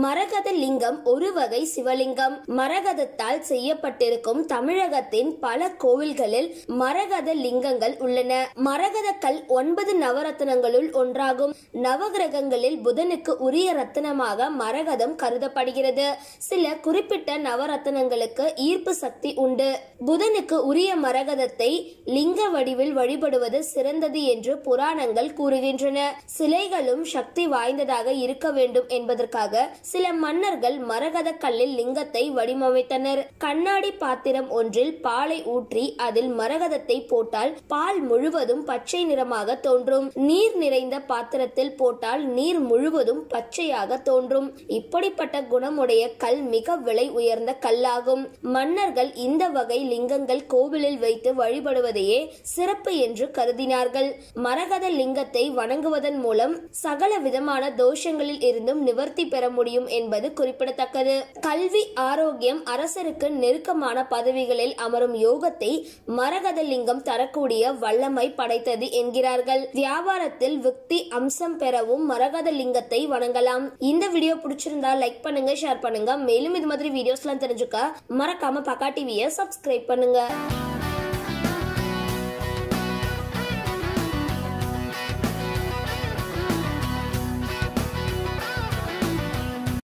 மரகத லிங்கம் ஒரு வகை சிவலிங்கம் மரகதத்தால் செய்யப்பட்டிருக்கும் தமிழகத்தின் பல கோவில்களில் மரகத லிங்கங்கள் உள்ளன மரகத கல் ஒன்பது நவரத்னங்களுள் ஒன்றாகும் நவகிரகங்களில் புதனுக்கு உரிய ரத்தினமாக மரகதம் கருதப்படுகிறது சில குறிப்பிட்ட நவரத்னங்களுக்கு ஈர்ப்பு சக்தி உண்டு புதனுக்கு உரிய மரகதத்தை லிங்க வடிவில் வழிபடுவது சிறந்தது என்று புராணங்கள் கூறுகின்றன சிலைகளும் சக்தி வாய்ந்ததாக இருக்க வேண்டும் என்பதற்காக சில மன்னர்கள் மரகத கல்லில் லிங்கத்தை வடிவமைத்தனர் கண்ணாடி பாத்திரம் ஒன்றில் பாலை ஊற்றி அதில் மரகதத்தை போட்டால் பால் முழுவதும் பச்சை நிறமாக தோன்றும் நீர் நிறைந்த பாத்திரத்தில் போட்டால் நீர் முழுவதும் பச்சையாக தோன்றும் இப்படிப்பட்ட குணமுடைய கல் மிக விலை உயர்ந்த கல்லாகும் மன்னர்கள் இந்த வகை லிங்கங்கள் கோவிலில் வைத்து வழிபடுவதையே சிறப்பு என்று கருதினார்கள் மரகத லிங்கத்தை வணங்குவதன் மூலம் சகல விதமான தோஷங்களில் இருந்தும் நிவர்த்தி பெற முடியும் என்பது குறிப்பிடத்தக்கது கல்வி ஆரோக்கியம் அரசருக்கு நெருக்கமான பதவிகளில் அமரும் யோகத்தை மரகத லிங்கம் தரக்கூடிய வல்லமை படைத்தது என்கிறார்கள் வியாபாரத்தில் விக்தி அம்சம் பெறவும் மரகத லிங்கத்தை வணங்கலாம் இந்த வீடியோ பிடிச்சிருந்தா லைக் பண்ணுங்க ஷேர் பண்ணுங்க மேலும் இது மாதிரி வீடியோஸ்லாம் தெரிஞ்சுக்க மறக்காம பக்கா டிவியை சப்ஸ்கிரைப் பண்ணுங்க